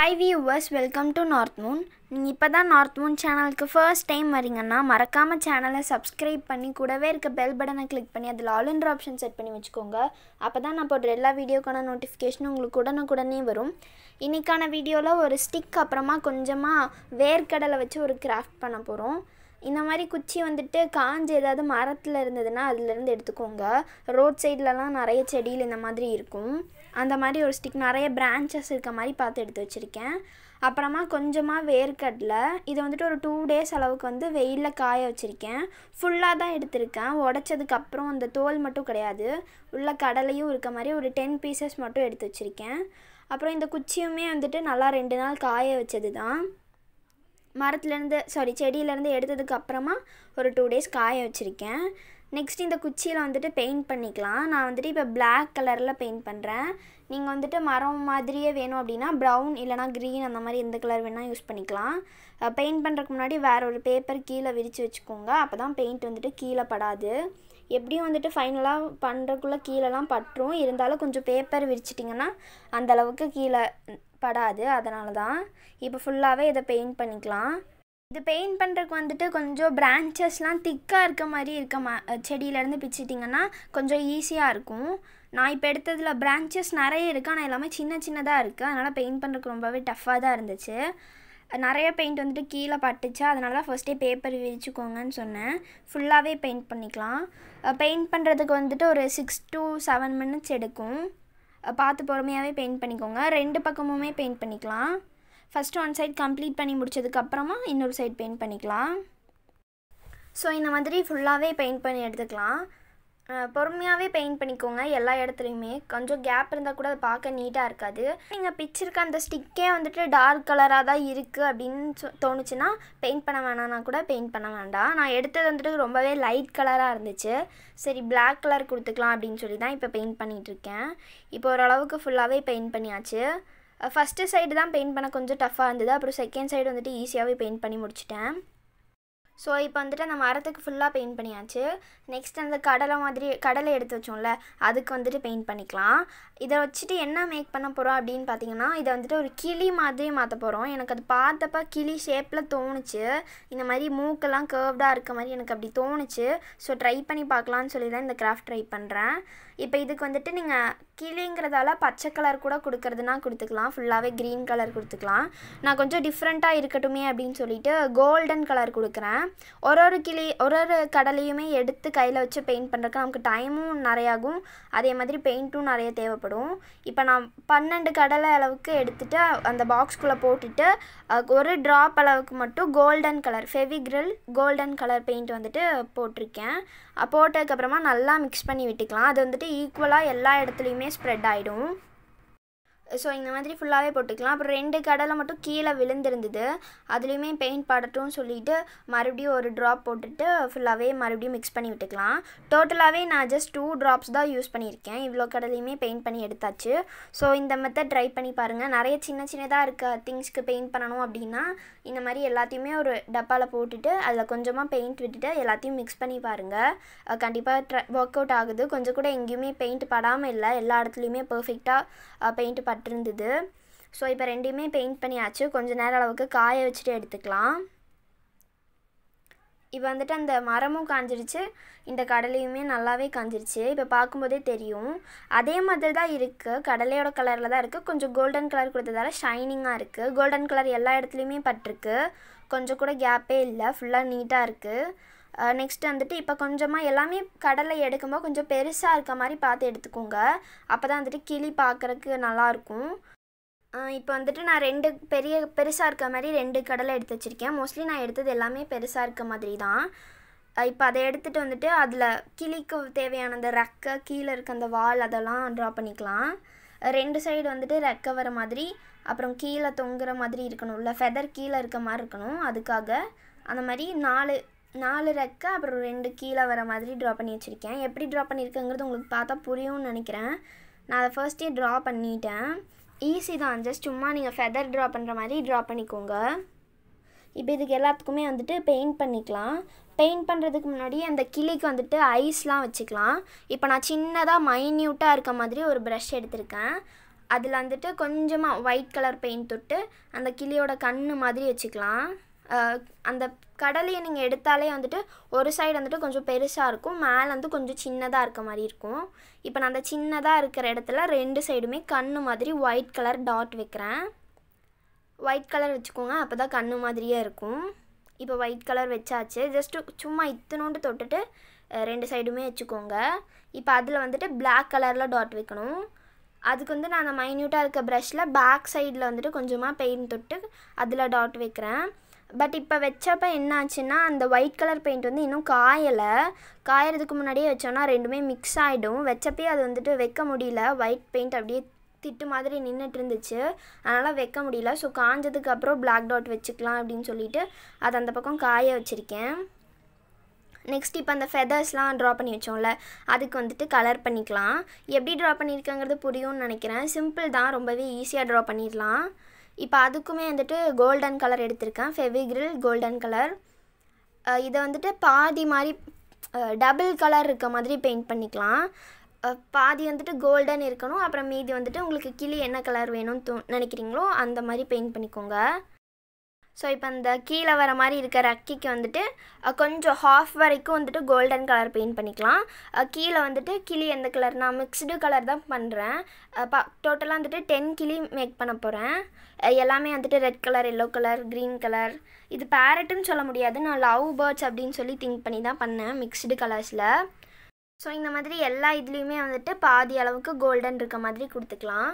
hi viewers welcome to north moon நீங்கள் இப்போ தான் நார்த் மூன் சேனலுக்கு ஃபர்ஸ்ட் டைம் வரீங்கன்னா மறக்காமல் சேனலை சப்ஸ்கிரைப் பண்ணி கூடவே இருக்க பெல் பட்டனை கிளிக் பண்ணி அதில் ஆல் இன்ட்ரு ஆப்ஷன் செட் பண்ணி வச்சுக்கோங்க அப்போ தான் நான் போடுற எல்லா வீடியோக்கான நோட்டிஃபிகேஷனும் உங்களுக்கு உடனுக்குடனே வரும் இன்றைக்கான வீடியோவில் ஒரு ஸ்டிக் அப்புறமா கொஞ்சமாக வேர்க்கடலை வச்சு ஒரு கிராஃப்ட் பண்ண போகிறோம் இந்த மாதிரி குச்சி வந்துட்டு காஞ்சு ஏதாவது மரத்தில் இருந்ததுன்னா அதுலேருந்து எடுத்துக்கோங்க ரோட் சைட்லலாம் நிறைய செடியில் இந்த மாதிரி இருக்கும் அந்த மாதிரி ஒரு ஸ்டிக் நிறைய பிரான்ச்சஸ் இருக்க மாதிரி பார்த்து எடுத்து வச்சுருக்கேன் அப்புறமா கொஞ்சமாக வேர்க்கடலை இதை வந்துட்டு ஒரு டூ டேஸ் அளவுக்கு வந்து வெயிலில் காய வச்சுருக்கேன் ஃபுல்லாக தான் எடுத்திருக்கேன் உடச்சதுக்கப்புறம் அந்த தோல் மட்டும் கிடையாது உள்ள கடலையும் இருக்க மாதிரி ஒரு டென் பீசஸ் மட்டும் எடுத்து வச்சுருக்கேன் அப்புறம் இந்த குச்சியுமே வந்துட்டு நல்லா ரெண்டு நாள் காய வச்சது தான் மரத்துலேருந்து சாரி செடியிலேருந்து எடுத்ததுக்கு அப்புறமா ஒரு டூ டேஸ் காய வச்சுருக்கேன் நெக்ஸ்ட் இந்த குச்சியில் வந்துட்டு பெயிண்ட் பண்ணிக்கலாம் நான் வந்துட்டு இப்போ பிளாக் கலரில் பெயிண்ட் பண்ணுறேன் நீங்கள் வந்துட்டு மரம் மாதிரியே வேணும் அப்படின்னா ப்ரௌன் இல்லைனா க்ரீன் அந்த மாதிரி எந்த கலர் வேணால் யூஸ் பண்ணிக்கலாம் பெயிண்ட் பண்ணுறதுக்கு முன்னாடி வேறு ஒரு பேப்பர் கீழே விரித்து வச்சுக்கோங்க அப்போ தான் பெயிண்ட் வந்துட்டு கீழே படாது எப்படியும் வந்துட்டு ஃபைனலாக பண்ணுறக்குள்ளே கீழெலாம் பட்டுரும் இருந்தாலும் கொஞ்சம் பேப்பர் விரிச்சிட்டிங்கன்னா அந்தளவுக்கு கீழே படாது அதனால தான் இப்போ ஃபுல்லாகவே இதை பெயிண்ட் பண்ணிக்கலாம் இது பெயிண்ட் பண்ணுறதுக்கு வந்துட்டு கொஞ்சம் பிரான்ச்சஸ்லாம் திக்காக இருக்க மாதிரி இருக்க மா செடியிலேருந்து பிச்சிட்டிங்கன்னா கொஞ்சம் ஈஸியாக இருக்கும் நான் இப்போ எடுத்ததில் பிரான்ச்சஸ் நிறைய இருக்குது ஆனால் எல்லாமே சின்ன சின்னதாக இருக்குது அதனால் பெயிண்ட் பண்ணுறதுக்கு ரொம்பவே டஃப்பாக தான் இருந்துச்சு நிறைய பெயிண்ட் வந்துட்டு கீழே பட்டுச்சு அதனால தான் ஃபஸ்ட்டே பேப்பர் விரிச்சுக்கோங்கன்னு சொன்னேன் ஃபுல்லாகவே பெயிண்ட் பண்ணிக்கலாம் பெயிண்ட் பண்ணுறதுக்கு வந்துட்டு ஒரு சிக்ஸ் டு செவன் மினிட்ஸ் எடுக்கும் பார்த்து பொறுமையாகவே பெயிண்ட் பண்ணிக்கோங்க ரெண்டு பக்கமுமே பெயிண்ட் பண்ணிக்கலாம் ஃபஸ்ட்டு ஒன் சைட் கம்ப்ளீட் பண்ணி முடிச்சதுக்கப்புறமா இன்னொரு சைட் பெயிண்ட் பண்ணிக்கலாம் ஸோ இந்த மாதிரி ஃபுல்லாகவே பெயிண்ட் பண்ணி எடுத்துக்கலாம் பொறுமையாகவே பெயிண்ட் பண்ணிக்கோங்க எல்லா இடத்துலையுமே கொஞ்சம் கேப் இருந்தால் கூட அதை பார்க்க நீட்டாக இருக்காது நீங்கள் பிச்சிருக்க அந்த ஸ்டிக்கே வந்துட்டு டார்க் கலராக தான் இருக்குது அப்படின்னு சொ தோணுச்சுன்னா பெயிண்ட் பண்ண வேணாம்னா கூட பெயிண்ட் பண்ண வேண்டாம் நான் எடுத்தது வந்துட்டு ரொம்பவே லைட் கலராக இருந்துச்சு சரி பிளாக் கலர் கொடுத்துக்கலாம் அப்படின்னு சொல்லி தான் இப்போ பெயிண்ட் பண்ணிகிட்ருக்கேன் இப்போ ஓரளவுக்கு ஃபுல்லாகவே பெயிண்ட் பண்ணியாச்சு ஃபஸ்ட்டு சைடு தான் பெயிண்ட் பண்ண கொஞ்சம் டஃப்பாக இருந்தது அப்புறம் செகண்ட் சைடு வந்துட்டு ஈஸியாகவே பெயிண்ட் பண்ணி முடிச்சிட்டேன் ஸோ இப்போ வந்துட்டு அந்த மரத்துக்கு ஃபுல்லாக பெயிண்ட் பண்ணியாச்சு நெக்ஸ்ட் அந்த கடலை மாதிரி கடலை எடுத்து வச்சோம்ல அதுக்கு வந்துட்டு பெயிண்ட் பண்ணிக்கலாம் இதை வச்சுட்டு என்ன மேக் பண்ண போகிறோம் அப்படின்னு பார்த்தீங்கன்னா இதை வந்துட்டு ஒரு கிளி மாதிரி மாற்ற போகிறோம் எனக்கு அது பார்த்தப்ப கிளி ஷேப்பில் தோணுச்சு இந்த மாதிரி மூக்கெல்லாம் கேர்வ்டாக இருக்க மாதிரி எனக்கு அப்படி தோணுச்சு ஸோ ட்ரை பண்ணி பார்க்கலான்னு சொல்லி தான் இந்த கிராஃப்ட் ட்ரை பண்ணுறேன் இப்போ இதுக்கு வந்துட்டு நீங்கள் கிளிங்கிறதால பச்சை கலர் கூட கொடுக்கறதுனா கொடுத்துக்கலாம் ஃபுல்லாகவே க்ரீன் கலர் கொடுத்துக்கலாம் நான் கொஞ்சம் டிஃப்ரெண்ட்டாக இருக்கட்டுமே அப்படின்னு சொல்லிட்டு கோல்டன் கலர் கொடுக்குறேன் ஒரு ஒரு கிளி ஒரு ஒரு கடலையுமே எடுத்து கையில் வச்சு பெயிண்ட் பண்ணுறதுக்கு நமக்கு டைமும் நிறையாகும் அதே மாதிரி பெயிண்ட்டும் நிறைய தேவைப்படும் இப்போ நான் பன்னெண்டு கடலை அளவுக்கு எடுத்துகிட்டு அந்த பாக்ஸ்குள்ளே போட்டுட்டு ஒரு ட்ராப் அளவுக்கு மட்டும் golden colour Fevicryl golden colour paint வந்துட்டு போட்டிருக்கேன் போட்டதுக்கப்புறமா நல்லா மிக்ஸ் பண்ணி விட்டுக்கலாம் அது வந்துட்டு ஈக்குவலாக எல்லா இடத்துலையுமே ஸ்ப்ரெட் ஆகிடும் ஸோ இந்த மாதிரி ஃபுல்லாகவே போட்டுக்கலாம் அப்புறம் ரெண்டு கடலை மட்டும் கீழே விழுந்திருந்தது அதுலேயுமே பெயிண்ட் படட்டும் சொல்லிவிட்டு மறுபடியும் ஒரு ட்ராப் போட்டுட்டு ஃபுல்லாகவே மறுபடியும் மிக்ஸ் பண்ணி விட்டுக்கலாம் டோட்டலாகவே நான் ஜஸ்ட் டூ ட்ராப்ஸ் தான் யூஸ் பண்ணியிருக்கேன் இவ்வளோ கடலையுமே பெயிண்ட் பண்ணி எடுத்தாச்சு ஸோ இந்த மெத்தட் ட்ரை பண்ணி பாருங்கள் நிறைய சின்ன சின்னதாக இருக்க திங்ஸ்க்கு பெயிண்ட் பண்ணணும் அப்படின்னா இந்த மாதிரி எல்லாத்தையுமே ஒரு டப்பாவில் போட்டுட்டு அதில் கொஞ்சமாக பெயிண்ட் விட்டுட்டு எல்லாத்தையும் மிக்ஸ் பண்ணி பாருங்கள் கண்டிப்பாக ட்ரை ஒர்க் அவுட் ஆகுது கொஞ்சம் கூட எங்கேயுமே பெயிண்ட் படாமல் இல்லை எல்லா இடத்துலையுமே பர்ஃபெக்டாக பெயிண்ட் பட்டிருந்தது ஸோ இப்போ ரெண்டையுமே பெயிண்ட் பண்ணியாச்சு கொஞ்சம் நேரம் அளவுக்கு காய வச்சுட்டு எடுத்துக்கலாம் இப்போ வந்துட்டு அந்த மரமும் காஞ்சிருச்சு இந்த கடலையுமே நல்லாவே காஞ்சிருச்சு இப்போ பார்க்கும்போதே தெரியும் அதே மாதிரி தான் இருக்குது கடலையோட கலரில் தான் இருக்குது கொஞ்சம் கோல்டன் கலர் கொடுத்ததால ஷைனிங்காக இருக்குது கோல்டன் கலர் எல்லா இடத்துலையுமே பட்டிருக்கு கொஞ்சம் கூட கேப்பே இல்லை ஃபுல்லாக நீட்டாக இருக்குது நெக்ஸ்ட் வந்துட்டு இப்போ கொஞ்சமாக எல்லாமே கடலை எடுக்கும்போது கொஞ்சம் பெருசாக இருக்க மாதிரி பார்த்து எடுத்துக்கோங்க அப்போ தான் வந்துட்டு கிளி பார்க்குறக்கு நல்லாயிருக்கும் இப்போ வந்துட்டு நான் ரெண்டு பெரிய பெருசாக இருக்க மாதிரி ரெண்டு கடலை எடுத்து வச்சுருக்கேன் மோஸ்ட்லி நான் எடுத்தது எல்லாமே பெருசாக இருக்க மாதிரி தான் இப்போ அதை எடுத்துகிட்டு வந்துட்டு அதில் கிளிக்கு தேவையான அந்த ரெக்கை கீழே இருக்க அந்த வால் அதெல்லாம் ட்ரா பண்ணிக்கலாம் ரெண்டு சைடு வந்துட்டு ரெக்கை வர மாதிரி அப்புறம் கீழே தொங்குற மாதிரி இருக்கணும்ல ஃபெதர் கீழே இருக்க மாதிரி இருக்கணும் அதுக்காக அந்த மாதிரி நாலு நாலு ரெக்கை அப்புறம் ரெண்டு கீழே வர மாதிரி ட்ரா பண்ணி வச்சுருக்கேன் எப்படி ட்ரா பண்ணியிருக்கேங்கிறது உங்களுக்கு பார்த்தா புரியும்னு நினைக்கிறேன் நான் அதை ஃபர்ஸ்டே ட்ரா பண்ணிட்டேன் ஈஸி தான் ஜஸ்ட் சும்மா நீங்கள் ஃபெதர் ட்ரா பண்ணுற மாதிரி ட்ரா பண்ணிக்கோங்க இப்போ இதுக்கு எல்லாத்துக்குமே வந்துட்டு பெயிண்ட் பண்ணிக்கலாம் பெயிண்ட் பண்ணுறதுக்கு முன்னாடி அந்த கிளிக்கு வந்துட்டு ஐஸ்லாம் வச்சுக்கலாம் இப்போ நான் சின்னதாக மைன்யூட்டாக இருக்க மாதிரி ஒரு ப்ரஷ் எடுத்திருக்கேன் அதில் வந்துட்டு கொஞ்சமாக ஒயிட் கலர் பெயிண்ட் தொட்டு அந்த கிளியோட கண் மாதிரி வச்சுக்கலாம் அஹ் அந்த கடலையை நீங்கள் எடுத்தாலே வந்துட்டு ஒரு சைடு வந்துட்டு கொஞ்சம் பெருசாக இருக்கும் மேலே வந்து கொஞ்சம் சின்னதாக இருக்க மாதிரி இருக்கும் இப்போ நான் அந்த சின்னதாக இருக்கிற இடத்துல ரெண்டு சைடுமே கண் மாதிரி ஒயிட் கலர் டாட் வைக்கிறேன் ஒயிட் கலர் வச்சுக்கோங்க அப்போ தான் கண்ணு மாதிரியே இருக்கும் இப்போ ஒயிட் கலர் வச்சாச்சு ஜஸ்ட்டு சும்மா இத்தனோண்டு தொட்டுட்டு அஹ், ரெண்டு சைடுமே வச்சுக்கோங்க இப்போ அதில் வந்துட்டு Black கலரில் டாட் வைக்கணும் அதுக்கு வந்து நான் அந்த மைன்யூட்டாக இருக்க ப்ரஷில் பேக் சைடில் வந்துட்டு கொஞ்சமாக பெயிண்ட் தொட்டு அதில் டாட் வைக்கிறேன் பட் இப்போ வச்சப்ப என்ன ஆச்சுன்னா அந்த ஒயிட் கலர் பெயிண்ட் வந்து இன்னும் காயலை காயறதுக்கு முன்னாடியே வச்சோன்னா ரெண்டுமே மிக்ஸ் ஆகிடும் வச்சப்பே அது வந்துட்டு வைக்க முடியல ஒயிட் பெயிண்ட் அப்படியே திட்டு மாதிரி நின்றுட்டு இருந்துச்சு அதனால் வைக்க முடியல ஸோ காஞ்சதுக்கு அப்புறம் பிளாக் டாட் வச்சுக்கலாம் அப்படின்னு சொல்லிட்டு அதை அந்த பக்கம் காய வச்சுருக்கேன் நெக்ஸ்ட் இப்போ அந்த ஃபெதர்ஸ்லாம் ட்ரா பண்ணி வச்சோம்ல அதுக்கு வந்துட்டு கலர் பண்ணிக்கலாம் எப்படி ட்ரா பண்ணியிருக்கேங்கிறது புரியும்னு நினைக்கிறேன் சிம்பிள் தான் ரொம்பவே ஈஸியாக ட்ரா பண்ணிடலாம் இப்போ அதுக்குமே வந்துட்டு கோல்டன் கலர் எடுத்திருக்கேன் ஃபெவிக்ரில் கோல்டன் கலர் இதை வந்துட்டு பாதி மாதிரி டபுள் கலர் இருக்க மாதிரி பெயிண்ட் பண்ணிக்கலாம் அஹ், பாதி வந்துட்டு கோல்டன் இருக்கணும் அப்புறம் மீதி வந்துட்டு உங்களுக்கு கிளி என்ன கலர் வேணும்னு தோ நினைக்கிறீங்களோ அந்த மாதிரி பெயிண்ட் பண்ணிக்கோங்க ஸோ இப்போ இந்த கீழே வர மாதிரி இருக்க ரக்கிக்கு வந்துட்டு அஹ், கொஞ்சம் ஹாஃப் வரைக்கும் வந்துட்டு கோல்டன் கலர் பெயிண்ட் பண்ணிக்கலாம் அஹ், கீழே வந்துட்டு கிளி எந்த கலர் நான் மிக்ஸ்டு கலர் தான் பண்ணுறேன் பா டோட்டலாக வந்துட்டு டென் கிளி மேக் பண்ண போகிறேன் எல்லாமே வந்துட்டு red colour yellow colour green colour இது பேரட்டுன்னு சொல்ல முடியாது நான் லவ் பேர்ட்ஸ் அப்படின்னு சொல்லி திங்க் பண்ணி தான் பண்ணேன் மிக்ஸ்டு கலர்ஸில் ஸோ இந்த மாதிரி எல்லா இதுலேயுமே வந்துட்டு பாதி அளவுக்கு கோல்டன் இருக்க மாதிரி கொடுத்துக்கலாம்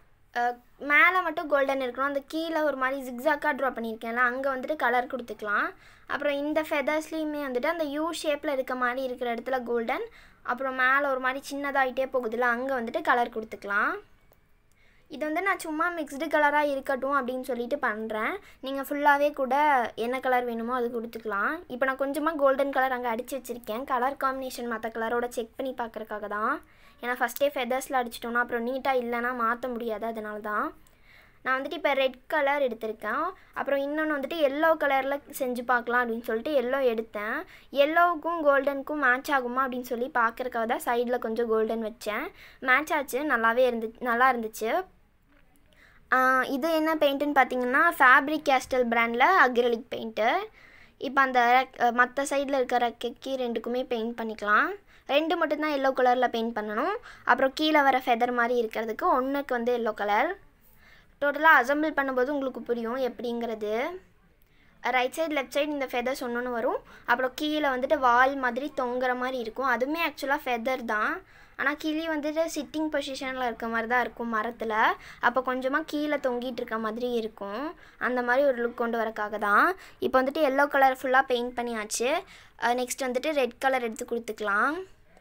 மேலே மட்டும் கோல்டன் இருக்கணும் அந்த கீழே ஒரு மாதிரி ஜிக்ஸாக்காக ட்ரா பண்ணியிருக்கேன்ல அங்கே வந்துட்டு கலர் கொடுத்துக்கலாம் அப்புறம் இந்த ஃபெதர்ஸ்லேயுமே வந்துட்டு அந்த யூ ஷேப்பில் இருக்க மாதிரி இருக்கிற இடத்துல கோல்டன் அப்புறம் மேலே ஒரு மாதிரி சின்னதாகிட்டே போகுதுல அங்கே வந்துட்டு கலர் கொடுத்துக்கலாம் இது வந்து நான் சும்மா மிக்ஸ்டு கலராக இருக்கட்டும் அப்படின்னு சொல்லிட்டு பண்ணுறேன் நீங்கள் ஃபுல்லாகவே கூட என்ன கலர் வேணுமோ அது கொடுத்துக்கலாம் இப்போ நான் கொஞ்சமாக கோல்டன் கலர் அங்கே அடித்து வச்சுருக்கேன் கலர் காம்பினேஷன் மற்ற கலரோட செக் பண்ணி பார்க்குறக்காக தான் ஏன்னா ஃபஸ்ட்டே ஃபெதர்ஸில் அடிச்சிட்டோன்னா அப்புறம் நீட்டாக இல்லைன்னா மாற்ற முடியாது அதனால தான் நான் வந்துட்டு இப்போ ரெட் கலர் எடுத்திருக்கேன் அப்புறம் இன்னொன்று வந்துட்டு எல்லோ கலரில் செஞ்சு பார்க்கலாம் அப்படின்னு சொல்லிட்டு எல்லோ எடுத்தேன் எல்லோவுக்கும் கோல்டனுக்கும் மேட்ச் ஆகுமா அப்படின்னு சொல்லி பார்க்குறக்காக தான் சைடில் கொஞ்சம் கோல்டன் வச்சேன் மேட்ச் ஆச்சு நல்லாவே இருந்து நல்லா இருந்துச்சு ஆஹ் இது என்ன பெயிண்ட்டுன்னு பார்த்தீங்கன்னா ஃபேப்ரிக் கேஸ்டல் பிராண்டில் அக்ரலிக் பெயிண்ட்டு இப்போ அந்த மற்ற சைடில் இருக்க ரெக்கைக்கு ரெண்டுக்குமே பெயிண்ட் பண்ணிக்கலாம் ரெண்டு மட்டும்தான் எல்லோ கலரில் பெயிண்ட் பண்ணணும் அப்புறம் கீழே வர ஃபெதர் மாதிரி இருக்கிறதுக்கு ஒன்றுக்கு வந்து எல்லோ கலர் டோட்டலாக அசம்பிள் பண்ணும்போது உங்களுக்கு புரியும் எப்படிங்கிறது ரைட் சைடு லெஃப்ட் சைடு இந்த ஃபெதர்ஸ் ஒன்று வரும் அப்புறம் கீழே வந்துட்டு வால் மாதிரி தொங்குற மாதிரி இருக்கும் அதுவுமே ஆக்சுவலாக ஃபெதர் தான் ஆனால் கிளி வந்துட்டு சிட்டிங் பொசிஷனில் இருக்க மாதிரி தான் இருக்கும் மரத்தில் அப்போ கொஞ்சமாக கீழே தொங்கிட்டு இருக்க மாதிரி இருக்கும் அந்த மாதிரி ஒரு லுக் கொண்டு வரக்காக தான் இப்போ வந்துட்டு எல்லோ கலர் ஃபுல்லாக பெயிண்ட் பண்ணியாச்சு நெக்ஸ்ட் வந்துட்டு ரெட் கலர் எடுத்து கொடுத்துக்கலாம்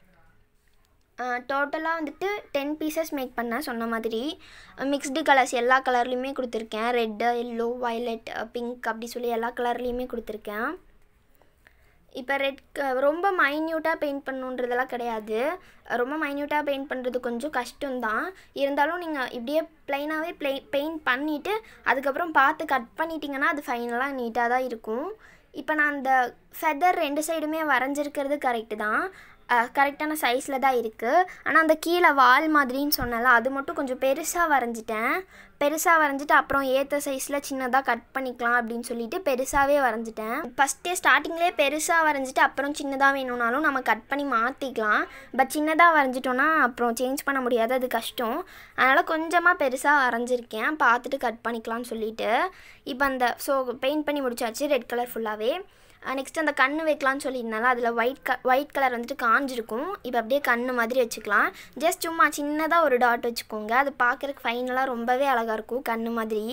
டோட்டலாக வந்துட்டு டென் பீசஸ் மேக் பண்ணேன் சொன்ன மாதிரி மிக்ஸ்டு கலர்ஸ் எல்லா கலர்லேயுமே கொடுத்துருக்கேன் ரெட்டு எல்லோ வயலட் பிங்க் அப்படி சொல்லி எல்லா கலர்லேயுமே கொடுத்துருக்கேன் இப்போ ரெட் ரொம்ப மைன்யூட்டாக பெயிண்ட் பண்ணுன்றதெல்லாம் கிடையாது ரொம்ப மைன்யூட்டாக பெயிண்ட் பண்ணுறது கொஞ்சம் கஷ்டம்தான் இருந்தாலும் நீங்கள் இப்படியே ப்ளைனாகவே ப்ளெய் பெயிண்ட் பண்ணிவிட்டு அதுக்கப்புறம் பார்த்து கட் பண்ணிட்டீங்கன்னா அது ஃபைனலாக நீட்டாக தான் இருக்கும் இப்போ நான் அந்த ஃபெதர் ரெண்டு சைடுமே வரைஞ்சிருக்கிறது கரெக்டு தான் கரெக்டான சைஸில் தான் இருக்குது ஆனால் அந்த கீழே வால் மாதிரின்னு சொன்னல அது மட்டும் கொஞ்சம் பெருசாக வரைஞ்சிட்டேன் பெருசாக வரைஞ்சிட்டு அப்புறம் ஏற்ற சைஸில் சின்னதாக கட் பண்ணிக்கலாம் அப்படின்னு சொல்லிட்டு பெருசாகவே வரைஞ்சிட்டேன் ஃபஸ்ட்டே ஸ்டார்டிங்லேயே பெருசாக வரைஞ்சிட்டு அப்புறம் சின்னதாக வேணும்னாலும் நம்ம கட் பண்ணி மாற்றிக்கலாம் பட் சின்னதாக வரைஞ்சிட்டோன்னா அப்புறம் சேஞ்ச் பண்ண முடியாது அது கஷ்டம் அதனால் கொஞ்சமாக பெருசாக வரைஞ்சிருக்கேன் பார்த்துட்டு கட் பண்ணிக்கலாம்னு சொல்லிட்டு இப்போ அந்த ஸோ பெயிண்ட் பண்ணி முடிச்சாச்சு ரெட் கலர் ஃபுல்லாகவே நெக்ஸ்ட் அந்த கண்ணு வைக்கலாம்னு சொல்லியிருந்தால அதில் ஒயிட் க ஒயிட் கலர் வந்துட்டு காஞ்சிருக்கும் இப்போ அப்படியே கண்ணு மாதிரி வச்சுக்கலாம் ஜஸ்ட் சும்மா சின்னதாக ஒரு டாட் வச்சுக்கோங்க அது பார்க்குறக்கு ஃபைனலாக ரொம்பவே அழகாக இருக்கும் கண்ணு மாதிரி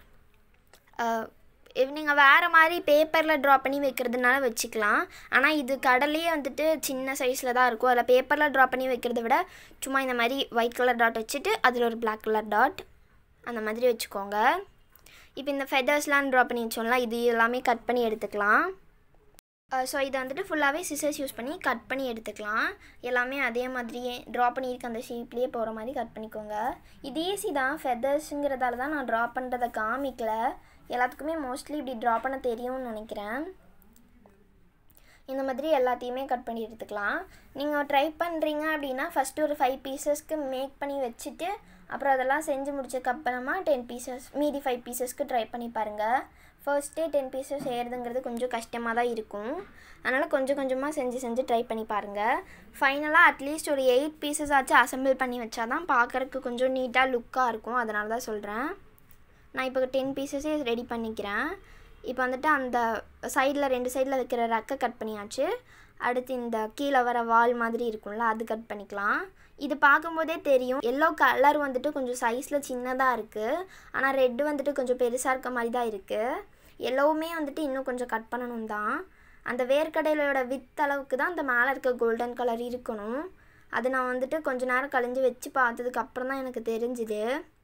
நீங்கள் வேறு மாதிரி பேப்பரில் ட்ரா பண்ணி வைக்கிறதுனால வச்சுக்கலாம் ஆனால் இது கடலையே வந்துட்டு சின்ன சைஸில் தான் இருக்கும் அதில் பேப்பரில் ட்ரா பண்ணி வைக்கிறத விட சும்மா இந்த மாதிரி ஒயிட் கலர் டாட் வச்சுட்டு அதில் ஒரு பிளாக் கலர் டாட் அந்த மாதிரி வச்சுக்கோங்க இப்போ இந்த ஃபெதர்ஸ்லாம் ட்ரா பண்ணி வச்சோம்ல இது எல்லாமே கட் பண்ணி எடுத்துக்கலாம் ஸோ இதை வந்துட்டு ஃபுல்லாகவே சிசர்ஸ் யூஸ் பண்ணி கட் பண்ணி எடுத்துக்கலாம் எல்லாமே அதே மாதிரியே ட்ரா பண்ணியிருக்க அந்த ஷேப்லேயே போகிற மாதிரி கட் பண்ணிக்கோங்க இது ஈஸி தான் ஃபெதர்ஸுங்கிறதால தான் நான் ட்ரா பண்ணுறதை காமிக்கல எல்லாத்துக்குமே மோஸ்ட்லி இப்படி ட்ரா பண்ண தெரியும்னு நினைக்கிறேன் இந்த மாதிரி எல்லாத்தையுமே கட் பண்ணி எடுத்துக்கலாம் நீங்கள் ட்ரை பண்ணுறீங்க அப்படின்னா ஃபஸ்ட்டு ஒரு ஃபைவ் பீசஸ்க்கு மேக் பண்ணி வச்சுட்டு அப்புறம் அதெல்லாம் செஞ்சு முடிச்சதுக்கப்புறமா டென் பீசஸ் மீதி ஃபைவ் பீசஸ்க்கு ட்ரை பண்ணி பாருங்கள் ஃபர்ஸ்ட்டே டென் பீசஸ் செய்கிறதுங்கிறது கொஞ்சம் கஷ்டமாக தான் இருக்கும் அதனால் கொஞ்சம் கொஞ்சமாக செஞ்சு செஞ்சு ட்ரை பண்ணி பாருங்கள் ஃபைனலாக அட்லீஸ்ட் ஒரு எயிட் பீசஸ் ஆச்சு அசம்பிள் பண்ணி வச்சா தான் பார்க்குறக்கு கொஞ்சம் நீட்டாக லுக்காக இருக்கும் அதனால தான் சொல்கிறேன் நான் இப்போ டென் பீசஸே ரெடி பண்ணிக்கிறேன் இப்போ வந்துட்டு அந்த சைடில் ரெண்டு சைடில் வைக்கிற ரெக்கை கட் பண்ணியாச்சு அடுத்து இந்த கீழே வர வால் மாதிரி இருக்கும்ல அது கட் பண்ணிக்கலாம் இது பார்க்கும்போதே தெரியும் எல்லோ கலர் வந்துட்டு கொஞ்சம் சைஸில் சின்னதாக இருக்குது ஆனால் ரெட்டு வந்துட்டு கொஞ்சம் பெருசாக இருக்க மாதிரி தான் இருக்குது எல்லோவுமே வந்துட்டு இன்னும் கொஞ்சம் கட் பண்ணணும் தான் அந்த வேர்க்கடலையோட வித் அளவுக்கு தான் அந்த மேலே இருக்க கோல்டன் கலர் இருக்கணும் அது நான் வந்துட்டு கொஞ்ச நேரம் கழிஞ்சு வச்சு பார்த்ததுக்கு அப்புறம் தான் எனக்கு தெரிஞ்சுது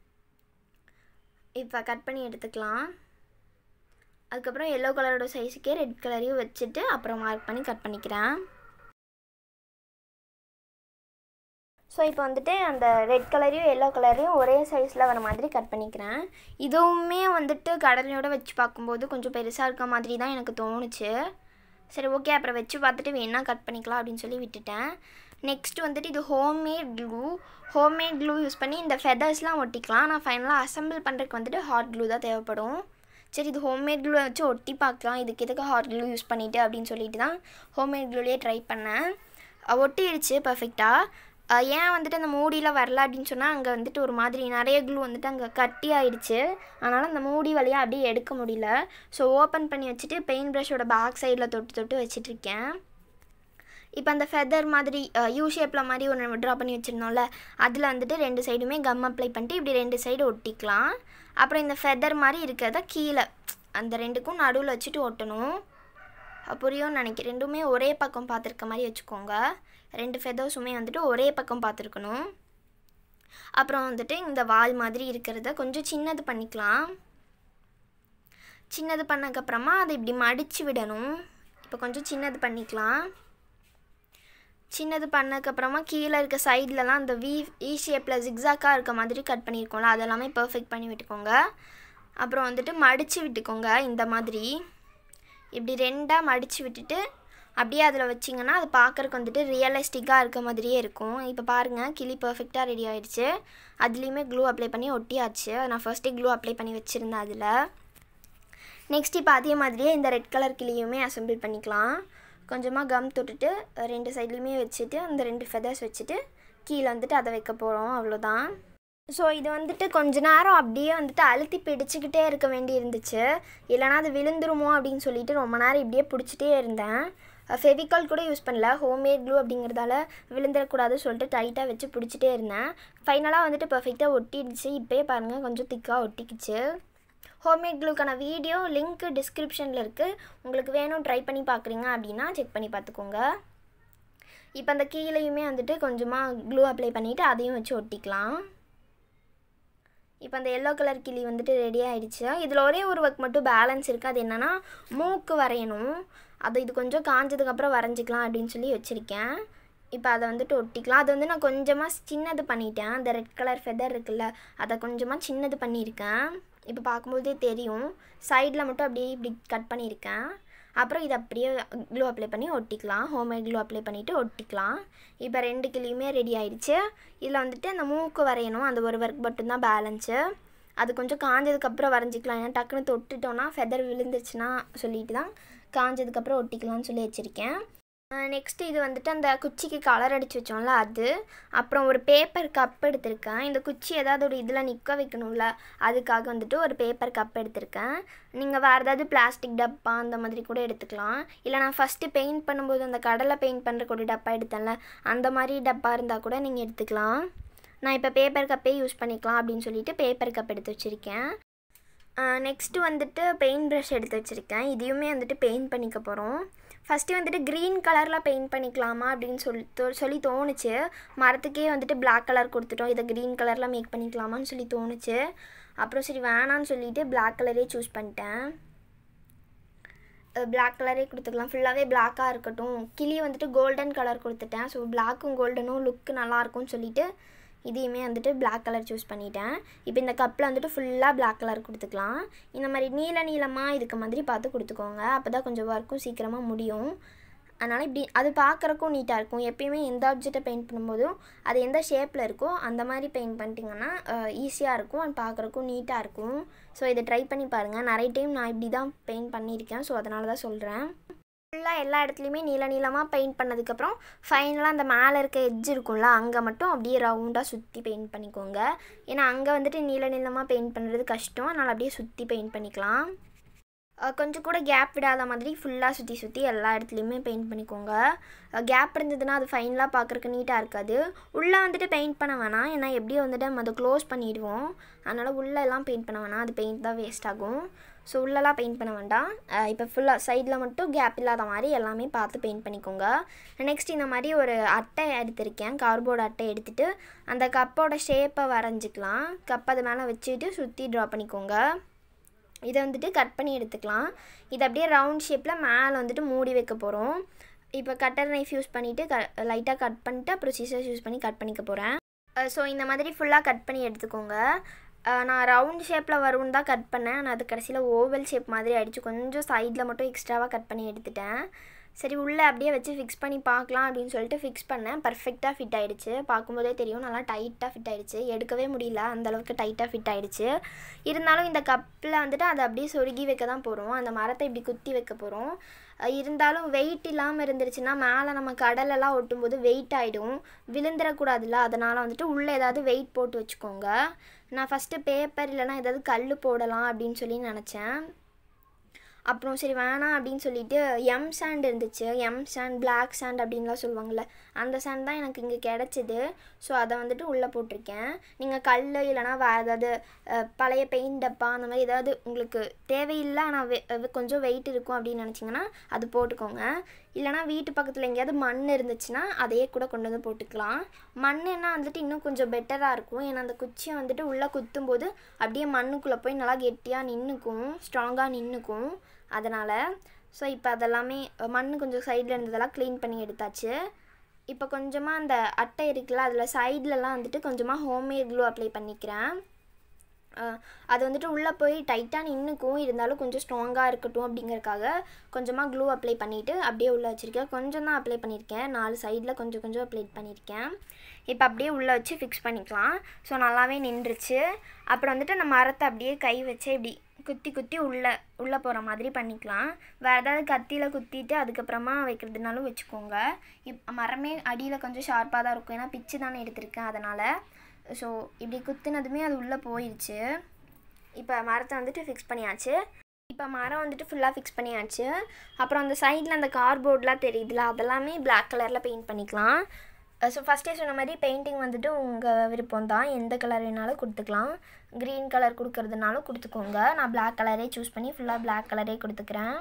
இப்போ கட் பண்ணி எடுத்துக்கலாம் அதுக்கப்புறம் எல்லோ கலரோட சைஸுக்கே ரெட் கலரையும் வச்சுட்டு அப்புறம் மார்க் பண்ணி கட் பண்ணிக்கிறேன் ஸோ இப்போ வந்துட்டு அந்த ரெட் கலரையும் எல்லோ கலரையும் ஒரே சைஸில் வர மாதிரி கட் பண்ணிக்கிறேன் இதுவுமே வந்துட்டு கடலையோட வச்சு பார்க்கும்போது கொஞ்சம் பெருசாக இருக்க மாதிரி தான் எனக்கு தோணுச்சு சரி ஓகே அப்புறம் வச்சு பார்த்துட்டு வேணால் கட் பண்ணிக்கலாம் அப்படின்னு சொல்லி விட்டுட்டேம் நெக்ஸ்ட் வந்துட்டு இது homemade glue homemade glue use பண்ணி இந்த ஃபெதர்ஸ்லாம் ஒட்டிக்கலாம் நான் ஃபைனலாக அசம்பிள் பண்ணுறதுக்கு வந்துட்டு ஹாட் க்ளூ தான் தேவைப்படும் சரி இது ஹோம்மேட் க்ளூ வச்சு ஒட்டி பார்க்கலாம் இதுக்கு எதுக்கு ஹாட் க்ளூ யூஸ் பண்ணிவிட்டு அப்படின்னு சொல்லிட்டு தான் ஹோம்மேட் க்ளூலேயே ட்ரை பண்ணேன் ஒட்டிடுச்சு பர்ஃபெக்டாக ஏன் வந்துட்டு அந்த மூடியில் வரல அப்படின்னு சொன்னால் அங்கே வந்துட்டு ஒரு மாதிரி நிறைய க்ளூ வந்துட்டு அங்கே கட்டி ஆயிடுச்சு அதனால் அந்த மூடி வழியாக அப்படியே எடுக்க முடியல ஸோ ஓப்பன் பண்ணி வச்சுட்டு பெயிண்ட் ப்ரஷோட பேக் சைடில் தொட்டு தொட்டு வச்சிட்ருக்கேன் இப்போ அந்த ஃபெதர் மாதிரி யூ ஷேப்பில் மாதிரி ஒன்று ட்ரா பண்ணி வச்சுருந்தோம்ல அதில் வந்துட்டு ரெண்டு சைடுமே கம் அப்ளை பண்ணிட்டு இப்படி ரெண்டு சைடு ஒட்டிக்கலாம் அப்புறம் இந்த ஃபெதர் மாதிரி இருக்கிறத கீழே அந்த ரெண்டுக்கும் நடுவில் வச்சுட்டு ஒட்டணும் புரியும்னு நினைக்கிறேன் ரெண்டுமே ஒரே பக்கம் பார்த்துருக்க மாதிரி வச்சுக்கோங்க ரெண்டு ஃபெதர்ஸுமே வந்துட்டு ஒரே பக்கம் பார்த்துருக்கணும் அப்புறம் வந்துட்டு இந்த வால் மாதிரி இருக்கிறத கொஞ்சம் சின்னது பண்ணிக்கலாம் சின்னது பண்ணக்கப்புறமா அதை இப்படி மடித்து விடணும் இப்போ கொஞ்சம் சின்னது பண்ணிக்கலாம் சின்னது பண்ணதுக்கப்புறமா கீழே இருக்க சைட்லலாம் அந்த வி ஈ ஷேப்பில் ஜிக்ஸாக்காக இருக்க மாதிரி கட் பண்ணியிருக்கோம்ல அதெல்லாமே பர்ஃபெக்ட் பண்ணி விட்டுக்கோங்க அப்புறம் வந்துட்டு மடித்து விட்டுக்கோங்க இந்த மாதிரி இப்படி ரெண்டாக மடித்து விட்டுட்டு அப்படியே அதில் வச்சிங்கன்னா அது பார்க்குறக்கு வந்துட்டு ரியலிஸ்டிக்காக இருக்க மாதிரியே இருக்கும் இப்போ பாருங்கள் கிளி பர்ஃபெக்டாக ரெடி ஆகிடுச்சு அதுலேயுமே க்ளூ அப்ளை பண்ணி ஒட்டியாச்சு நான் ஃபர்ஸ்ட்டே க்ளூ அப்ளை பண்ணி வச்சுருந்தேன் அதில் நெக்ஸ்ட் இப்போ அதே மாதிரியே இந்த ரெட் கலர் கிளியுமே அசம்பிள் பண்ணிக்கலாம் கொஞ்சமாக கம் தொட்டுட்டு ரெண்டு சைட்லேயுமே வச்சுட்டு அந்த ரெண்டு ஃபெதர்ஸ் வச்சுட்டு கீழே வந்துட்டு அதை வைக்க போகிறோம் அவ்வளோதான் ஸோ இது வந்துட்டு கொஞ்ச நேரம் அப்படியே வந்துட்டு அழுத்தி பிடிச்சிக்கிட்டே இருக்க வேண்டி இருந்துச்சு இல்லைனா அது விழுந்துருமோ அப்படின்னு சொல்லிட்டு ரொம்ப நேரம் இப்படியே பிடிச்சிட்டே இருந்தேன் ஃபெவிகால் கூட யூஸ் பண்ணல ஹோம்மேட் க்ளூ அப்படிங்கிறதால விழுந்துடக்கூடாது சொல்லிட்டு டைட்டாக வச்சு பிடிச்சிட்டே இருந்தேன் ஃபைனலாக வந்துட்டு பர்ஃபெக்டாக ஒட்டிடுச்சு இப்போயே பாருங்கள் கொஞ்சம் திக்காக ஒட்டிக்கிச்சு ஹோம்மேட் க்ளூக்கான வீடியோ லிங்க் டிஸ்கிரிப்ஷனில் இருக்குது உங்களுக்கு வேணும் ட்ரை பண்ணி பார்க்குறீங்க அப்படின்னா செக் பண்ணி பார்த்துக்கோங்க இப்போ அந்த கீழேயுமே வந்துட்டு கொஞ்சமாக க்ளூ அப்ளை பண்ணிவிட்டு அதையும் வச்சு ஒட்டிக்கலாம் இப்போ அந்த எல்லோ கலர் கிளி வந்துட்டு ரெடி ஆகிடுச்சு இதில் ஒரே ஒரு ஒர்க் மட்டும் பேலன்ஸ் இருக்குது அது என்னென்னா மூக்கு வரையணும் அது இது கொஞ்சம் காஞ்சதுக்கப்புறம் வரைஞ்சிக்கலாம் அப்படின்னு சொல்லி வச்சுருக்கேன் இப்போ அதை வந்துட்டு ஒட்டிக்கலாம் அது வந்து நான் கொஞ்சமாக சின்னது பண்ணிட்டேன் அந்த ரெட் கலர் ஃபெதர் இருக்குல்ல அதை கொஞ்சமாக சின்னது பண்ணியிருக்கேன் இப்போ பார்க்கும்போதே தெரியும் சைடில் மட்டும் அப்படியே இப்படி கட் பண்ணியிருக்கேன் அப்புறம் இதை அப்படியே க்ளூ அப்ளை பண்ணி ஒட்டிக்கலாம் ஹோம்மேட் க்ளூ அப்ளை பண்ணிவிட்டு ஒட்டிக்கலாம் இப்போ ரெண்டு கிளியுமே ரெடி ஆயிடுச்சு இதில் வந்துட்டு அந்த மூக்கு வரையணும் அந்த ஒரு ஒர்க் மட்டும்தான் பேலன்ஸு அது கொஞ்சம் காஞ்சதுக்கப்புறம் வரைஞ்சிக்கலாம் ஏன்னா டக்குன்னு தொட்டுட்டோன்னா ஃபெதர் விழுந்துருச்சுன்னா சொல்லிட்டு தான் காஞ்சதுக்கப்புறம் ஒட்டிக்கலாம்னு சொல்லி வச்சுருக்கேன் நெக்ஸ்ட்டு இது வந்துட்டு அந்த குச்சிக்கு கலர் அடித்து வச்சோம்ல அது அப்புறம் ஒரு பேப்பர் கப் எடுத்திருக்கேன் இந்த குச்சி ஏதாவது ஒரு இதில் நிற்க வைக்கணும்ல அதுக்காக வந்துட்டு ஒரு பேப்பர் கப் எடுத்திருக்கேன் நீங்கள் வேறு ஏதாவது பிளாஸ்டிக் டப்பா அந்த மாதிரி கூட எடுத்துக்கலாம் இல்லை நான் ஃபஸ்ட்டு பெயிண்ட் பண்ணும்போது அந்த கடலை பெயிண்ட் பண்ணுறக்கு ஒரு டப்பா எடுத்தேன்ல அந்த மாதிரி டப்பா இருந்தால் கூட நீங்கள் எடுத்துக்கலாம் நான் இப்போ பேப்பர் கப்பே யூஸ் பண்ணிக்கலாம் அப்படின்னு சொல்லிட்டு பேப்பர் கப் எடுத்து வச்சுருக்கேன் நெக்ஸ்ட்டு வந்துட்டு பெயிண்ட் ப்ரஷ் எடுத்து வச்சுருக்கேன் இதையுமே வந்துட்டு பெயிண்ட் பண்ணிக்க போகிறோம் ஃபஸ்ட்டு வந்துட்டு க்ரீன் கலரில் பெயிண்ட் பண்ணிக்கலாமா அப்படின்னு சொல்லி தோ- சொல்லி தோணுச்சு மரத்துக்கே வந்துட்டு Black கலர் கொடுத்துட்டோம் இதை க்ரீன் கலரில் மேக் பண்ணிக்கலாமான்னு சொல்லி தோணுச்சு அப்புறம் சரி வேணான்னு சொல்லிட்டு Black கலரே சூஸ் பண்ணிட்டேன் Black கலரே கொடுத்துக்கலாம் ஃபுல்லாகவே பிளாக்காக இருக்கட்டும் கிளி வந்துட்டு கோல்டன் கலர் கொடுத்துட்டேன் ஸோ பிளாக்கும் கோல்டனும் லுக்கு நல்லாயிருக்கும்னு சொல்லிட்டு இதையுமே வந்துட்டு Black கலர் சூஸ் பண்ணிட்டேன் இப்போ இந்த கப்பில் வந்துட்டு ஃபுல்லாக Black கலர் கொடுத்துக்கலாம் இந்த மாதிரி நீல நீளமாக இருக்க மாதிரி பார்த்து கொடுத்துக்கோங்க அப்போ தான் கொஞ்சம் ஒர்க்கும் சீக்கிரமாக முடியும் அதனால் இப்படி அது பார்க்குறக்கும் நீட்டாக இருக்கும் எப்பயுமே எந்த ஆப்ஜெக்டை பெயிண்ட் பண்ணும்போதும் அது எந்த ஷேப்பில் இருக்கோ அந்த மாதிரி பெயிண்ட் பண்ணிட்டீங்கன்னா ஈஸியாக இருக்கும் அண்ட் பார்க்குறக்கும் நீட்டாக இருக்கும் ஸோ இதை ட்ரை பண்ணி பாருங்கள் நிறைய டைம் நான் இப்படி தான் பெயிண்ட் பண்ணியிருக்கேன் ஸோ அதனால தான் சொல்கிறேன் ஃபுல்லாக எல்லா இடத்துலையுமே நீள நீளமாக பெயிண்ட் பண்ணதுக்கப்புறம் ஃபைனலாக அந்த மேலே இருக்க எட்ஜ் இருக்கும்ல அங்கே மட்டும் அப்படியே ரவுண்டாக சுற்றி பெயிண்ட் பண்ணிக்கோங்க ஏன்னா அங்கே வந்துட்டு நீள நீளமாக பெயிண்ட் பண்ணுறது கஷ்டம் அதனால் அப்படியே சுற்றி பெயிண்ட் பண்ணிக்கலாம் அஹ் கொஞ்சம் கூட கேப் விடாத மாதிரி ஃபுல்லாக சுற்றி சுற்றி எல்லா இடத்துலையுமே பெயிண்ட் பண்ணிக்கோங்க கேப் இருந்ததுன்னா அது ஃபைனலாக பார்க்குறக்கு நீட்டாக இருக்காது உள்ளே வந்துட்டு பெயிண்ட் பண்ண வேணாம் ஏன்னா எப்படியும் வந்துட்டு நம்ம அதை க்ளோஸ் பண்ணிடுவோம் அதனால் உள்ளெல்லாம் பெயிண்ட் பண்ண வேணாம் அது பெயிண்ட் தான் வேஸ்ட் ஆகும் ஸோ உள்ளெல்லாம் பெயிண்ட் பண்ண வேண்டாம் இப்போ ஃபுல்லாக சைடில் மட்டும் கேப் இல்லாத மாதிரி எல்லாமே பார்த்து பெயிண்ட் பண்ணிக்கோங்க நெக்ஸ்ட் இந்த மாதிரி ஒரு அட்டை எடுத்திருக்கேன் கார்போர்டு அட்டை எடுத்துகிட்டு அந்த கப்போட ஷேப்பை வரைஞ்சிக்கலாம் கப் அது மேலே வச்சுட்டு சுற்றி ட்ரா பண்ணிக்கோங்க இதை வந்துட்டு கட் பண்ணி எடுத்துக்கலாம் இது அப்படியே ரவுண்ட் ஷேப்பில் மேலே வந்துட்டு மூடி வைக்க போகிறோம் இப்போ கட்டர் நைஃப் யூஸ் பண்ணிவிட்டு க லைட்டாக கட் பண்ணிட்டு அப்புறம் சீசர்ஸ் யூஸ் பண்ணி கட் பண்ணிக்க போகிறேன் ஸோ இந்த மாதிரி ஃபுல்லாக கட் பண்ணி எடுத்துக்கோங்க அஹ் நான் ரவுண்ட் ஷேப்பில் வரும்னு தான் கட் பண்ணேன் நான் அது கடைசியில் ஓவல் ஷேப் மாதிரி ஆயிடுச்சு கொஞ்சம் சைடில் மட்டும் எக்ஸ்ட்ராவாக கட் பண்ணி எடுத்துட்டேன் சரி உள்ளே அப்படியே வச்சு ஃபிக்ஸ் பண்ணி பார்க்கலாம் அப்படின்னு சொல்லிட்டு ஃபிக்ஸ் பண்ணேன் பர்ஃபெக்டாக ஃபிட் ஆயிடுச்சு பார்க்கும்போதே தெரியும் நல்லா டைட்டாக ஃபிட் ஆயிடுச்சு எடுக்கவே முடியல அந்த அளவுக்கு டைட்டாக ஃபிட் ஆயிடுச்சு இருந்தாலும் இந்த கப்பில் வந்துட்டு அதை அப்படியே சொருகி வைக்க தான் போகிறோம் அந்த மரத்தை இப்படி குத்தி வைக்க போகிறோம் இருந்தாலும் வெயிட் இல்லாமல் இருந்துருச்சுன்னா மேலே நம்ம கடலெல்லாம் ஒட்டும்போது வெயிட் ஆகிடும் விழுந்துடக்கூடாதுல்ல அதனால் வந்துட்டு உள்ளே ஏதாவது வெயிட் போட்டு வச்சுக்கோங்க நான் ஃபஸ்ட்டு பேப்பர் இல்லைனா ஏதாவது கல் போடலாம் அப்படின்னு சொல்லி நினச்சேன் அப்புறம் சரி வேணாம் அப்படின்னு சொல்லிட்டு எம் சாண்ட் இருந்துச்சு எம் சாண்ட் பிளாக் சாண்ட் அப்படின்லாம் சொல்லுவாங்கள்ல அந்த சாண்ட் தான் எனக்கு இங்கே கிடச்சிது ஸோ அதை வந்துட்டு உள்ளே போட்டிருக்கேன் நீங்கள் கல் இல்லைனா வேறு ஏதாவது அஹ், பழைய பெயிண்ட் டப்பா அந்த மாதிரி ஏதாவது உங்களுக்கு தேவையில்லை ஆனால் வெ வெ- கொஞ்சம் வெயிட் இருக்கும் அப்படின்னு நினச்சிங்கன்னா அது போட்டுக்கோங்க இல்லைனா வீட்டு பக்கத்தில் எங்கேயாவது மண் இருந்துச்சுன்னா அதையே கூட கொண்டு வந்து போட்டுக்கலாம் மண்ணுன்னா வந்துட்டு இன்னும் கொஞ்சம் பெட்டராக இருக்கும் ஏன்னா அந்த குச்சியை வந்துட்டு உள்ளே குத்தும்போது அப்படியே மண்ணுக்குள்ளே போய் நல்லா கெட்டியாக நின்றுக்கும் ஸ்ட்ராங்காக நின்றுக்கும் அதனால் ஸோ இப்போ அதெல்லாமே மண் கொஞ்சம் சைடில் இருந்ததெல்லாம் க்ளீன் பண்ணி எடுத்தாச்சு இப்போ கொஞ்சமாக அந்த அட்டை இருக்குல்ல அதில் சைட்லலாம் வந்துட்டு கொஞ்சமாக ஹோம்மேட் க்ளூ அப்ளை பண்ணிக்கிறேன் அஹ் அது வந்துட்டு உள்ளே போய் டைட்டாக நின்றுக்கும் இருந்தாலும் கொஞ்சம் ஸ்ட்ராங்காக இருக்கட்டும் அப்படிங்கறக்காக கொஞ்சமாக க்ளூ அப்ளை பண்ணிவிட்டு அப்படியே உள்ளே வச்சுருக்கேன் கொஞ்சம் தான் அப்ளை பண்ணியிருக்கேன் நாலு சைடில் கொஞ்சம் கொஞ்சம் அப்ளை பண்ணியிருக்கேன் இப்போ அப்படியே உள்ளே வச்சு ஃபிக்ஸ் பண்ணிக்கலாம் ஸோ நல்லாவே நின்றுச்சு அப்புறம் வந்துட்டு அந்த மரத்தை அப்படியே கை வச்சு இப்படி குத்தி குத்தி உள்ளே உள்ளே போகிற மாதிரி பண்ணிக்கலாம் வேறு ஏதாவது கத்தியில் குத்திட்டு அதுக்கப்புறமா வைக்கிறதுனாலும் வச்சுக்கோங்க இப் மரமே அடியில் கொஞ்சம் ஷார்ப்பாக தான் இருக்கும் ஏன்னா பிச்சு தானே எடுத்திருக்கேன் அதனால் ஸோ இப்படி குத்துனதுமே அது உள்ளே போயிடுச்சு இப்போ மரத்தை வந்துட்டு ஃபிக்ஸ் பண்ணியாச்சு இப்போ மரம் வந்துட்டு ஃபுல்லாக ஃபிக்ஸ் பண்ணியாச்சு அப்புறம் அந்த சைடில் அந்த கார்போர்ட்லாம் தெரியுதுல அதெல்லாமே Black கலரில் பெயிண்ட் பண்ணிக்கலாம் ஸோ ஃபஸ்ட்டே சொன்ன மாதிரி பெயிண்டிங் வந்துட்டு உங்கள் விருப்பம் தான் எந்த கலர் வேணாலும் கொடுத்துக்கலாம் க்ரீன் கலர் கொடுக்கறதுனாலும் கொடுத்துக்கோங்க நான் Black கலரே சூஸ் பண்ணி ஃபுல்லாக Black கலரே கொடுத்துக்கிறேன்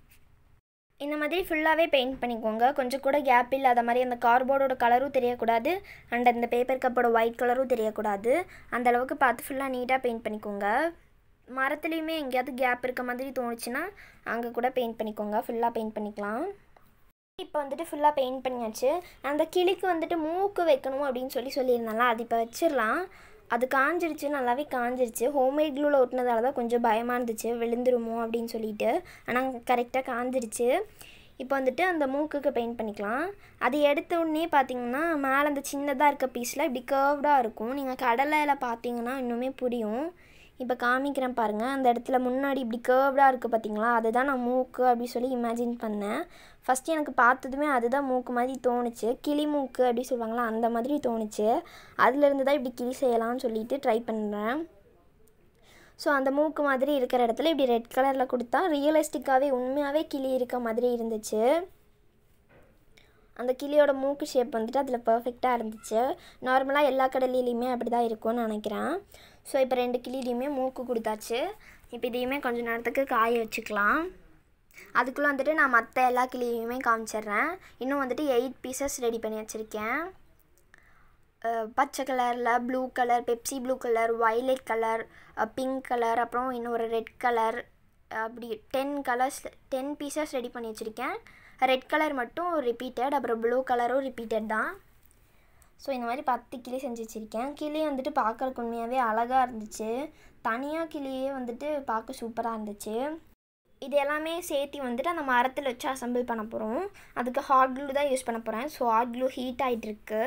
இந்த மாதிரி ஃபுல்லாகவே பெயிண்ட் பண்ணிக்கோங்க கொஞ்சம் கூட கேப் இல்லாத மாதிரி அந்த கார்போர்டோட கலரும் தெரியக்கூடாது அண்ட் அந்த பேப்பர் கப்போட ஒயிட் கலரும் தெரியக்கூடாது அந்த அளவுக்கு பார்த்து ஃபுல்லாக நீட்டாக பெயிண்ட் பண்ணிக்கோங்க மரத்துலேயுமே எங்கேயாவது கேப் இருக்க மாதிரி தோணுச்சுன்னா அங்கே கூட பெயிண்ட் பண்ணிக்கோங்க ஃபுல்லாக பெயிண்ட் பண்ணிக்கலாம் இப்போ வந்துட்டு ஃபுல்லாக பெயிண்ட் பண்ணியாச்சு அந்த கிளிக்கு வந்துட்டு மூக்கு வைக்கணும் அப்படின்னு சொல்லி சொல்லியிருந்தால அது இப்போ வச்சிடலாம் அது காஞ்சிருச்சு நல்லாவே காஞ்சிருச்சு ஹோம்மேட் க்ளூவில் ஒட்டினதால தான் கொஞ்சம் பயமாக இருந்துச்சு விழுந்துருமோ அப்படின்னு சொல்லிட்டு ஆனால் கரெக்டாக காஞ்சிருச்சு இப்போ வந்துட்டு அந்த மூக்குக்கு பெயிண்ட் பண்ணிக்கலாம் அது எடுத்த உடனே பார்த்தீங்கன்னா மேலே அந்த சின்னதாக இருக்க பீஸில் இப்படி கர்வ்டாக இருக்கும் நீங்கள் கடலையில் பார்த்தீங்கன்னா இன்னுமே புரியும் இப்போ காமிக்கிறேன் பாருங்கள் அந்த இடத்துல முன்னாடி இப்படி கேர்வ்டாக இருக்குது பார்த்தீங்களா அதுதான் நான் மூக்கு அப்படி சொல்லி இமேஜின் பண்ணேன் ஃபஸ்ட்டு எனக்கு பார்த்ததுமே அதுதான் மூக்கு மாதிரி தோணுச்சு கிளி மூக்கு அப்படி சொல்லுவாங்களா அந்த மாதிரி தோணுச்சு அதுலேருந்து தான் இப்படி கிளி செய்யலாம்னு சொல்லிட்டு ட்ரை பண்ணுறேன் ஸோ அந்த மூக்கு மாதிரி இருக்கிற இடத்துல இப்படி ரெட் கலரில் கொடுத்தா ரியலிஸ்டிக்காகவே உண்மையாகவே கிளி இருக்க மாதிரி இருந்துச்சு அந்த கிளியோட மூக்கு ஷேப் வந்துட்டு அதில் பர்ஃபெக்டாக இருந்துச்சு நார்மலாக எல்லா கடலிலையுமே அப்படி தான் இருக்கும்னு நினைக்கிறேன் ஸோ இப்போ ரெண்டு கிளிலையுமே மூக்கு கொடுத்தாச்சு இப்போ இதையுமே கொஞ்ச நேரத்துக்கு காய வச்சுக்கலாம் அதுக்குள்ளே வந்துட்டு நான் மற்ற எல்லா கிளியுமே காமிச்சிடுறேன் இன்னும் வந்துட்டு எயிட் பீசஸ் ரெடி பண்ணி வச்சுருக்கேன் அஹ் பச்சை கலரில் blue colour Pepsi blue colour violet colour pink colour அப்புறம் இன்னொரு ரெட் கலர் அப்படி ten colours ten pieces ready பண்ணி வச்சுருக்கேன் ரெட் கலர் மட்டும் ரிப்பீட்டட் அப்புறம் ப்ளூ கலரும் ரிப்பீட்டட் தான் ஸோ இந்த மாதிரி பத்து கிளி செஞ்சு வச்சுருக்கேன் கிளி வந்துட்டு பார்க்கறக்கு உண்மையாகவே அழகாக இருந்துச்சு தனியாக கிளியே வந்துட்டு பார்க்க சூப்பராக இருந்துச்சு இது எல்லாமே சேர்த்து வந்துட்டு அந்த மரத்தில் வச்சு அசம்பிள் பண்ண போகிறோம் அதுக்கு ஹாட் க்ளூ தான் யூஸ் பண்ண போகிறேன் ஸோ ஹாட் க்ளூ ஹீட் ஆகிட்டுருக்கு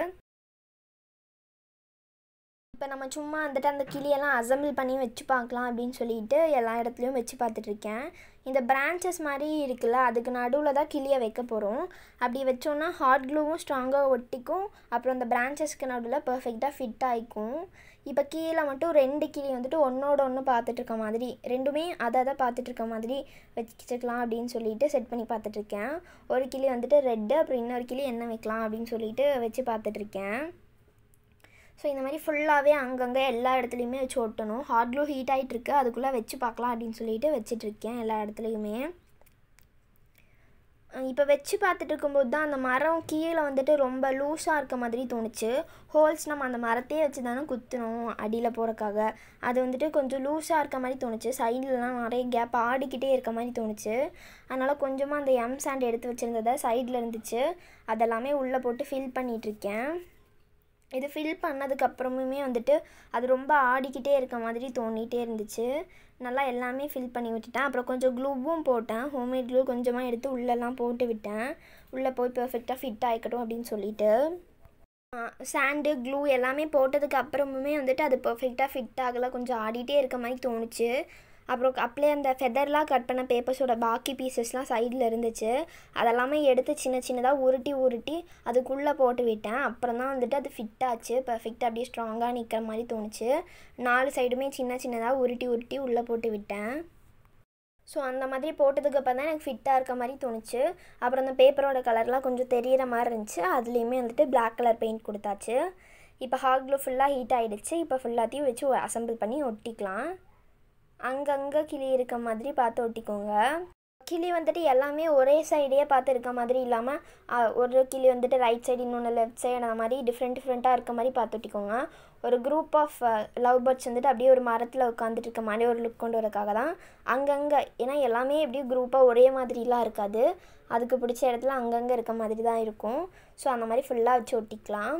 இப்போ நம்ம சும்மா வந்துட்டு அந்த கிளியெல்லாம் அசம்பிள் பண்ணி வச்சு பார்க்கலாம் அப்படின்னு சொல்லிட்டு எல்லா இடத்துலையும் வச்சு பார்த்துட்ருக்கேன் இந்த பிரான்ச்சஸ் மாதிரி இருக்குல்ல அதுக்கு நடுவில் தான் கிளியை வைக்க போகிறோம் அப்படி வச்சோன்னா ஹாட் க்ளூவும் ஸ்ட்ராங்காக ஒட்டிக்கும் அப்புறம் அந்த பிரான்ச்சஸ்க்கு நடுவில் பர்ஃபெக்டாக ஃபிட் ஆகிக்கும் இப்போ கீழே மட்டும் ரெண்டு கிளி வந்துட்டு ஒன்றோட ஒன்று பார்த்துட்டு இருக்க மாதிரி ரெண்டுமே அதை அதை பார்த்துட்டு இருக்க மாதிரி வச்சுக்கலாம் அப்படின்னு சொல்லிட்டு செட் பண்ணி பார்த்துட்ருக்கேன் ஒரு கிளி வந்துட்டு ரெட்டு அப்புறம் இன்னொரு கிளி என்ன வைக்கலாம் அப்படின்னு சொல்லிட்டு வச்சு பார்த்துட்ருக்கேன் ஸோ இந்த மாதிரி ஃபுல்லாகவே அங்கங்கே எல்லா இடத்துலையுமே வச்சு ஒட்டணும் ஹாட் க்ளூ ஹீட் ஆகிட்டு இருக்கு அதுக்குள்ளே வச்சு பார்க்கலாம் அப்படின்னு சொல்லிட்டு வச்சிட்ருக்கேன் எல்லா இடத்துலையுமே இப்போ வச்சு பார்த்துட்டு இருக்கும்போது தான் அந்த மரம் கீழே வந்துட்டு ரொம்ப லூஸாக இருக்க மாதிரி தோணுச்சு ஹோல்ஸ் நம்ம அந்த மரத்தையே வச்சு தானே குத்தணும் அடியில் போகிறக்காக அது வந்துட்டு கொஞ்சம் லூஸாக இருக்க மாதிரி தோணுச்சு சைட்லலாம் நிறைய கேப் ஆடிக்கிட்டே இருக்க மாதிரி தோணுச்சு அதனால் கொஞ்சமாக அந்த எம் சாண்ட் எடுத்து வச்சுருந்ததை சைடில் இருந்துச்சு அதெல்லாமே உள்ளே போட்டு ஃபில் பண்ணிகிட்ருக்கேன் இது ஃபில் பண்ணதுக்கப்புறமுமே வந்துட்டு அது ரொம்ப ஆடிக்கிட்டே இருக்க மாதிரி தோணிகிட்டே இருந்துச்சு நல்லா எல்லாமே ஃபில் பண்ணி விட்டுட்டேன் அப்புறம் கொஞ்சம் க்ளூவும் போட்டேன் ஹோம்மேட் க்ளூ கொஞ்சமாக எடுத்து உள்ளெல்லாம் போட்டு விட்டேன் உள்ளே போய் பெர்ஃபெக்டாக ஃபிட் ஆகிக்கட்டும் அப்படின்னு சொல்லிட்டு சாண்டு க்ளூ எல்லாமே போட்டதுக்கு அப்புறமுமே வந்துட்டு அது பர்ஃபெக்டாக ஃபிட் ஆகலை கொஞ்சம் ஆடிட்டே இருக்க மாதிரி தோணுச்சு அப்புறம் அப்படியே அந்த ஃபெதர்லாம் கட் பண்ண பேப்பர்ஸோட பாக்கி பீசஸ்லாம் சைடில் இருந்துச்சு அதெல்லாமே எடுத்து சின்ன சின்னதாக உருட்டி உருட்டி அதுக்குள்ளே போட்டு விட்டேன் அப்புறம் தான் வந்துட்டு அது ஃபிட் ஆச்சு பர்ஃபெக்டாக அப்படியே ஸ்ட்ராங்காக நிற்கிற மாதிரி தோணுச்சு நாலு சைடுமே சின்ன சின்னதாக உருட்டி உருட்டி உள்ளே போட்டு விட்டேன் ஸோ அந்த மாதிரி போட்டதுக்கு அப்புறம் தான் எனக்கு ஃபிட்டாக இருக்க மாதிரி தோணுச்சு அப்புறம் அந்த பேப்பரோட கலர்லாம் கொஞ்சம் தெரியிற மாதிரி இருந்துச்சு அதுலேயுமே வந்துட்டு பிளாக் கலர் பெயிண்ட் கொடுத்தாச்சு இப்போ ஹாட் க்ளூ ஃபுல்லாக ஹீட் ஆகிடுச்சு இப்போ ஃபுல்லாத்தையும் வச்சு அசம்பிள் பண்ணி ஒட்டிக்கலாம் அங்கங்கே கிளி இருக்க மாதிரி பார்த்து ஒட்டிக்கோங்க கிளி வந்துட்டு எல்லாமே ஒரே சைடே பார்த்து இருக்க மாதிரி இல்லாமல் ஒரு கிளி வந்துட்டு ரைட் சைடு இன்னொன்று லெஃப்ட் சைடு அந்த மாதிரி டிஃப்ரெண்ட் டிஃப்ரெண்ட்டாக இருக்க மாதிரி பார்த்து ஒட்டிக்கோங்க ஒரு குரூப் ஆஃப் லவ் பேர்ட்ஸ் வந்துட்டு அப்படியே ஒரு மரத்தில் உட்காந்துட்டு இருக்க மாதிரி ஒரு லுக் கொண்டு வரக்காக தான் அங்கங்கே ஏன்னா எல்லாமே எப்படியும் குரூப்பாக ஒரே மாதிரிலாம் இருக்காது அதுக்கு பிடிச்ச இடத்துல அங்கங்கே இருக்க மாதிரி தான் இருக்கும் ஸோ அந்த மாதிரி ஃபுல்லாக வச்சு ஒட்டிக்கலாம்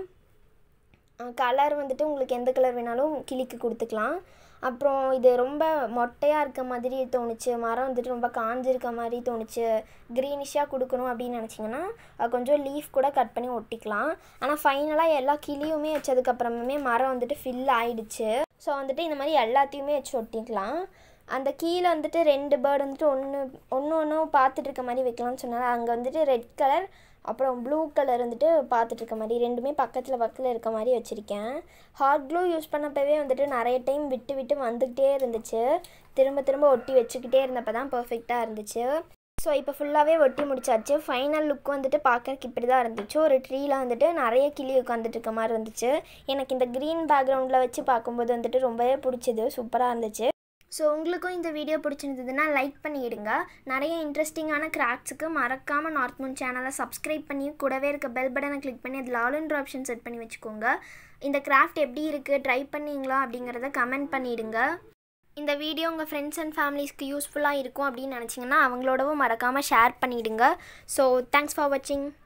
கலர் வந்துட்டு உங்களுக்கு எந்த கலர் வேணாலும் கிளிக்கு கொடுத்துக்கலாம் அப்புறம் இது ரொம்ப மொட்டையாக இருக்க மாதிரி தோணுச்சு மரம் வந்துட்டு ரொம்ப காஞ்சிருக்க மாதிரி தோணுச்சு க்ரீனிஷாக கொடுக்கணும் அப்படின்னு நினச்சிங்கன்னா கொஞ்சம் லீஃப் கூட கட் பண்ணி ஒட்டிக்கலாம் ஆனால் ஃபைனலாக எல்லா கிளியுமே வச்சதுக்கப்புறமே மரம் வந்துட்டு ஃபில் ஆயிடுச்சு ஸோ வந்துட்டு இந்த மாதிரி எல்லாத்தையுமே வச்சு ஒட்டிக்கலாம் அந்த கீழே வந்துட்டு ரெண்டு பேர்டு வந்துட்டு ஒன்று ஒன்று ஒன்றும் பார்த்துட்டு இருக்க மாதிரி வைக்கலாம்னு சொன்னாங்க அங்கே வந்துட்டு ரெட் கலர் அப்புறம் ப்ளூ கலர் வந்துட்டு பார்த்துட்டு இருக்க மாதிரி ரெண்டுமே பக்கத்தில் பக்கத்தில் இருக்க மாதிரி வச்சுருக்கேன் ஹாட் க்ளூ யூஸ் பண்ணப்பவே வந்துட்டு நிறைய டைம் விட்டு விட்டு வந்துக்கிட்டே இருந்துச்சு திரும்ப திரும்ப ஒட்டி வச்சுக்கிட்டே இருந்தப்போ தான் பர்ஃபெக்டாக இருந்துச்சு ஸோ இப்போ ஃபுல்லாகவே ஒட்டி முடிச்சாச்சு ஃபைனல் லுக் வந்துட்டு பார்க்கறக்கு இப்படி தான் இருந்துச்சு ஒரு ட்ரீயில் வந்துட்டு நிறைய கிளி உட்காந்துட்டு இருக்க மாதிரி இருந்துச்சு எனக்கு இந்த க்ரீன் பேக்ரவுண்டில் வச்சு பார்க்கும்போது வந்துட்டு ரொம்பவே பிடிச்சது சூப்பராக இருந்துச்சு ஸோ உங்களுக்கும் இந்த வீடியோ பிடிச்சிருந்ததுன்னா லைக் பண்ணிவிடுங்க நிறைய இன்ட்ரெஸ்டிங்கான கிராஃப்ட்ஸுக்கு மறக்காமல் நார்த் மூன் சேனலை சப்ஸ்கிரைப் பண்ணி கூடவே இருக்க பெல் பட்டனை கிளிக் பண்ணி அதில் ஆல் இன்ட்ரு ஆப்ஷன் செட் பண்ணி வச்சுக்கோங்க இந்த கிராஃப்ட் எப்படி இருக்குது ட்ரை பண்ணீங்களா அப்படிங்கிறத கமெண்ட் பண்ணிவிடுங்க இந்த வீடியோ உங்கள் ஃப்ரெண்ட்ஸ் அண்ட் ஃபேமிலிஸ்க்கு யூஸ்ஃபுல்லாக இருக்கும் அப்படின்னு நினச்சிங்கன்னா அவங்களோடவும் மறக்காமல் ஷேர் பண்ணிவிடுங்க ஸோ தேங்க்ஸ் ஃபார் வாட்சிங்